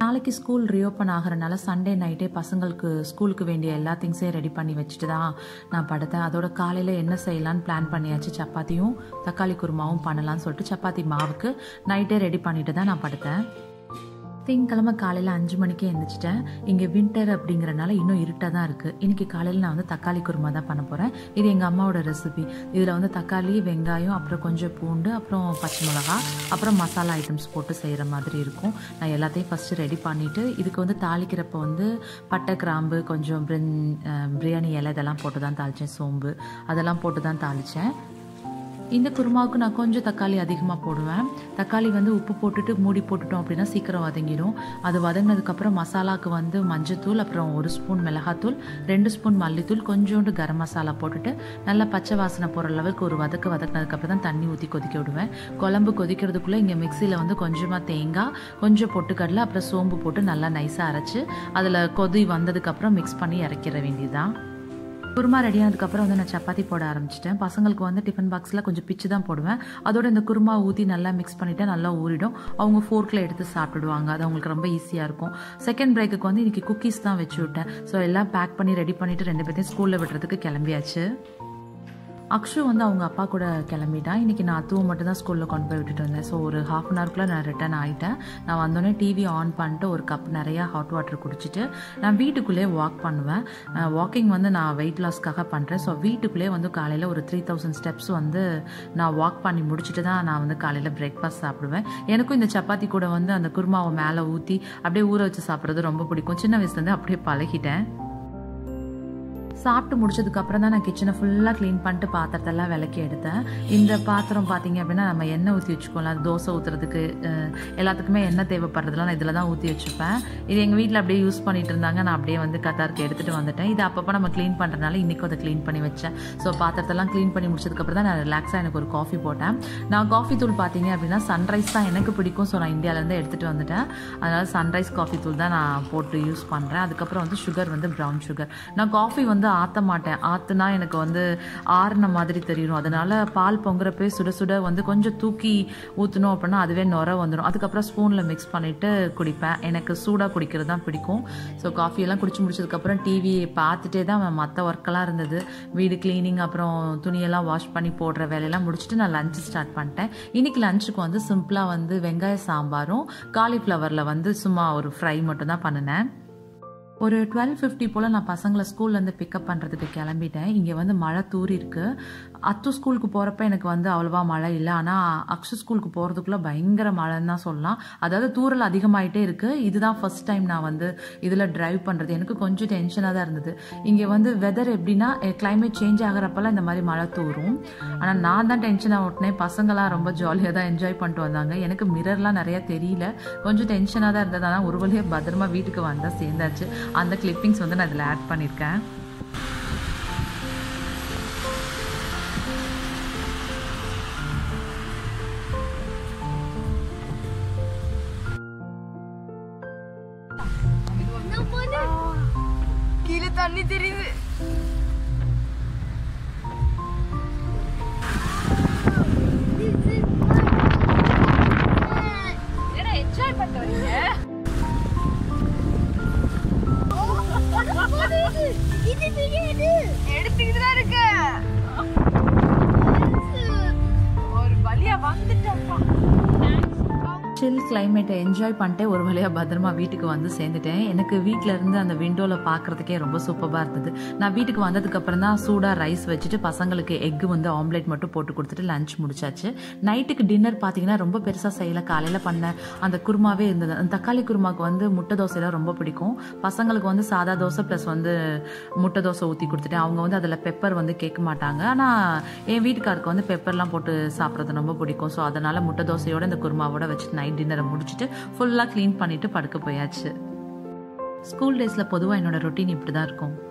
நாளைக்கு school reopen ஆகிறனால Sunday நைட்டே பசங்களுக்கு ஸ்கூலுக்கு வேண்டிய எல்லா திங்ஸையும் ரெடி பண்ணி வச்சுட்டு தான் நான் படுத்தேன் அதோட காலையில் என்ன செய்யலான்னு பிளான் பண்ணியாச்சு சப்பாத்தியும் தக்காளி குருமாவும் பண்ணலாம்னு சொல்லிட்டு சப்பாத்தி மாவுக்கு நைட்டே ரெடி பண்ணிட்டு தான் நான் படுத்தேன் திங்கக்கிழமை காலையில் அஞ்சு மணிக்கே எழுந்திரிச்சிட்டேன் இங்கே வின்டர் அப்படிங்கிறனால இன்னும் இருட்டாக தான் இருக்குது இன்றைக்கி காலையில் நான் வந்து தக்காளி குருமா தான் பண்ண போகிறேன் இது எங்கள் அம்மாவோட ரெசிபி இதில் வந்து தக்காளி வெங்காயம் அப்புறம் கொஞ்சம் பூண்டு அப்புறம் பச்சை மிளகா அப்புறம் மசாலா ஐட்டம்ஸ் போட்டு செய்கிற மாதிரி இருக்கும் நான் எல்லாத்தையும் ஃபஸ்ட்டு ரெடி பண்ணிவிட்டு இதுக்கு வந்து தாளிக்கிறப்ப வந்து பட்டை கிராம்பு கொஞ்சம் பிரின் பிரியாணி இலை இதெல்லாம் போட்டு தான் தாளித்தேன் சோம்பு அதெல்லாம் போட்டு தான் தாளித்தேன் இந்த குருமாவுக்கு நான் கொஞ்சம் தக்காளி அதிகமாக போடுவேன் தக்காளி வந்து உப்பு போட்டுட்டு மூடி போட்டுட்டோம் அப்படின்னா சீக்கிரம் வதங்கிடும் அது வதங்கினதுக்கப்புறம் மசாலாவுக்கு வந்து மஞ்சத்தூள் அப்புறம் ஒரு ஸ்பூன் மிளகாத்தூள் ரெண்டு ஸ்பூன் மல்லித்தூள் கொஞ்சோண்டு கரம் மசாலா போட்டுட்டு நல்லா பச்சை வாசனை போகிற அளவுக்கு ஒரு வதக்கு வதக்கினதுக்கப்புறம் தான் தண்ணி ஊற்றி கொதிக்க விடுவேன் குழம்பு கொதிக்கிறதுக்குள்ளே இங்கே மிக்சியில் வந்து கொஞ்சமாக தேங்காய் கொஞ்சம் பொட்டுக்கடலை அப்புறம் சோம்பு போட்டு நல்லா நைஸாக அரைச்சி அதில் கொதி வந்ததுக்கப்புறம் மிக்ஸ் பண்ணி இறக்கிற வேண்டியதுதான் குருமா ரெடி ஆனதுக்கப்புறம் வந்து நான் சப்பாத்தி போட ஆரம்பிச்சிட்டேன் பசங்களுக்கு வந்து டிஃபன் பாக்ஸில் கொஞ்சம் பிச்சு தான் போடுவேன் அதோட இந்த குருமா ஊற்றி நல்லா மிக்ஸ் பண்ணிவிட்டு நல்லா ஊறிடும் அவங்க ஃபோர்க்கில் எடுத்து சாப்பிடுவாங்க அது அவங்களுக்கு ரொம்ப ஈஸியாக இருக்கும் செகண்ட் பிரேக்குக்கு வந்து இன்றைக்கி குக்கீஸ் தான் வச்சு விட்டேன் ஸோ எல்லாம் பேக் பண்ணி ரெடி பண்ணிவிட்டு ரெண்டு பேர்த்தையும் ஸ்கூலில் விடுறதுக்கு கிளம்பியாச்சு அக்ஷு வந்து அவங்க அப்பா கூட கிளம்பிட்டான் இன்றைக்கி நான் அத்துவை மட்டும் தான் ஸ்கூலில் கொண்டு போய் விட்டுட்டு வந்தேன் ஸோ ஒரு ஹாஃப் அன் ஹவர்க்குள்ளே நான் ரிட்டன் ஆகிட்டேன் நான் வந்தோடனே டிவி ஆன் பண்ணிட்டு ஒரு கப் நிறையா ஹாட் வாட்டர் குடிச்சிட்டு நான் வீட்டுக்குள்ளேயே வாக் பண்ணுவேன் வாக்கிங் வந்து நான் வெயிட் லாஸ்க்காக பண்ணுறேன் ஸோ வீட்டுக்குள்ளேயே வந்து காலையில் ஒரு த்ரீ தௌசண்ட் ஸ்டெப்ஸ் வந்து நான் வாக் பண்ணி முடிச்சுட்டு தான் நான் வந்து காலையில் பிரேக்ஃபாஸ்ட் சாப்பிடுவேன் எனக்கும் இந்த சப்பாத்தி கூட வந்து அந்த குருமாவை மேலே ஊற்றி அப்படியே ஊற வச்சு சாப்பிட்றது ரொம்ப பிடிக்கும் சின்ன வயசுலேருந்து அப்படியே பழகிட்டேன் சாப்பிட்டு முடிச்சதுக்கு அப்புறம் தான் நான் கிச்சனை ஃபுல்லாக க்ளீன் பண்ணிட்டு பாத்திரத்தெல்லாம் விளக்கி எடுத்தேன் இந்த பாத்திரம் பார்த்தீங்க அப்படின்னா நம்ம எண்ணெய் ஊற்றி வச்சுக்கோலாம் அது தோசை ஊற்றுறதுக்கு எல்லாத்துக்குமே எண்ணெய் தேவைப்படுறதுலாம் நான் இதில் தான் ஊற்றி வச்சுப்பேன் இது எங்கள் வீட்டில் அப்படியே யூஸ் பண்ணிட்டு இருந்தாங்க நான் அப்படியே வந்து கத்தாருக்கு எடுத்துகிட்டு வந்துட்டேன் இது அப்பப்போ நம்ம க்ளீன் பண்ணுறதுனால இன்றைக்கும் அதை க்ளீன் பண்ணி வச்சேன் ஸோ பாத்திரத்தெல்லாம் க்ளீன் பண்ணி முடிச்சதுக்கப்புறம் தான் நான் ரிலாக்ஸாக எனக்கு ஒரு காஃபி போட்டேன் நான் காஃபி தூள் பார்த்தீங்க அப்படின்னா சன்ரைஸ் தான் எனக்கு பிடிக்கும் ஸோ நான் இந்தியாவிலேருந்து எடுத்துகிட்டு வந்துட்டேன் அதனால் சன்ரைஸ் காஃபி தூள் தான் நான் போட்டு யூஸ் பண்ணுறேன் அதுக்கப்புறம் வந்து சுகர் வந்து ப்ரௌன் சுகர் நான் காஃபி வந்து ஆற்ற மாட்டேன் ஆற்றுனா எனக்கு வந்து ஆறுன மாதிரி தெரியும் அதனால பால் பொங்குறப்பே சுட சுட வந்து கொஞ்சம் தூக்கி ஊற்றணும் அப்படின்னா அதுவே நுர வந்துடும் அதுக்கப்புறம் ஸ்பூனில் மிக்ஸ் பண்ணிவிட்டு குடிப்பேன் எனக்கு சூடாக குடிக்கிறது தான் பிடிக்கும் ஸோ காஃபியெல்லாம் குடிச்சு முடிச்சதுக்கப்புறம் டிவி பார்த்துட்டே தான் மற்ற ஒர்க்கெல்லாம் இருந்தது வீடு க்ளீனிங் அப்புறம் துணியெல்லாம் வாஷ் பண்ணி போடுற வேலையெல்லாம் முடிச்சுட்டு நான் லஞ்சு ஸ்டார்ட் பண்ணிட்டேன் இன்னைக்கு லஞ்சுக்கு வந்து சிம்பிளாக வந்து வெங்காய சாம்பாரும் காலிஃப்ளவரில் வந்து சும்மா ஒரு ஃப்ரை மட்டும் தான் பண்ணினேன் ஒரு டுவெல் ஃபிஃப்டி போல் நான் பசங்களை ஸ்கூல்லேருந்து பிக்கப் பண்ணுறதுக்கு கிளம்பிட்டேன் இங்கே வந்து மழை தூரி இருக்கு அத்து ஸ்கூலுக்கு போகிறப்ப எனக்கு வந்து அவ்வளோவா மழை இல்லை ஆனால் அக்ஷு ஸ்கூலுக்கு போகிறதுக்குள்ளே பயங்கர மழைன்னு தான் சொல்லலாம் அதாவது தூரல் அதிகமாயிட்டே இருக்குது இதுதான் ஃபர்ஸ்ட் டைம் நான் வந்து இதில் டிரைவ் பண்ணுறது எனக்கு கொஞ்சம் டென்ஷனாக தான் இருந்தது இங்கே வந்து வெதர் எப்படின்னா கிளைமேட் சேஞ்ச் ஆகிறப்பெல்லாம் இந்த மாதிரி மழை தூரும் ஆனால் நான் தான் டென்ஷனாக ஓட்டினேன் பசங்களாம் ரொம்ப ஜாலியாக தான் என்ஜாய் பண்ணிட்டு வந்தாங்க எனக்கு மிரர்லாம் நிறையா தெரியல கொஞ்சம் டென்ஷனாக தான் இருந்தது ஆனால் ஒரு வழியாக பத்திரமா வீட்டுக்கு வந்தால் சேர்ந்தாச்சு அந்த கிளிப்பிங்ஸ் வந்து நான் இதில் ஆட் பண்ணியிருக்கேன் கீழே தண்ணி தெரியுது என்ஜாய் பண்ணிட்டு வரீங்க எடுத்துக்கிட்டு தான் இருக்க ஒரு வழியா வந்துட்டப்பா சில் கிளைமேட்டை என்ஜாய் பண்ணிட்டு ஒரு வழியாக பத்திரமா வீட்டுக்கு வந்து சேர்ந்துட்டேன் எனக்கு வீட்டில் இருந்து அந்த விண்டோவில் பார்க்குறதுக்கே ரொம்ப சூப்பராக இருந்தது நான் வீட்டுக்கு வந்ததுக்கப்புறம் தான் சூடாக ரைஸ் வச்சுட்டு பசங்களுக்கு எக்கு வந்து ஆம்லேட் மட்டும் போட்டு கொடுத்துட்டு லஞ்ச் முடிச்சாச்சு நைட்டுக்கு டின்னர் பார்த்தீங்கன்னா ரொம்ப பெருசாக செய்யலை காலையில் பண்ண அந்த குருமாவே இருந்தது அந்த தக்காளி குருமாவுக்கு வந்து முட்டை தோசை தான் ரொம்ப பிடிக்கும் பசங்களுக்கு வந்து சாதா தோசை ப்ளஸ் வந்து முட்டை தோசை ஊற்றி கொடுத்துட்டேன் அவங்க வந்து அதில் பெப்பர் வந்து கேட்க மாட்டாங்க ஆனால் என் வீட்டுக்காருக்கு வந்து பெப்பர்லாம் போட்டு சாப்பிட்றது ரொம்ப பிடிக்கும் ஸோ அதனால் முட்டை தோசையோட இந்த குருமாவோட வச்சுட்டு நைட் டின்னரை முடிச்சுட்டு ஃபுல்லாக க்ளீன் பண்ணிவிட்டு படுக்க போயாச்சு ஸ்கூல் டேஸில் பொதுவாக என்னோட ரொட்டீன் இப்படி தான் இருக்கும்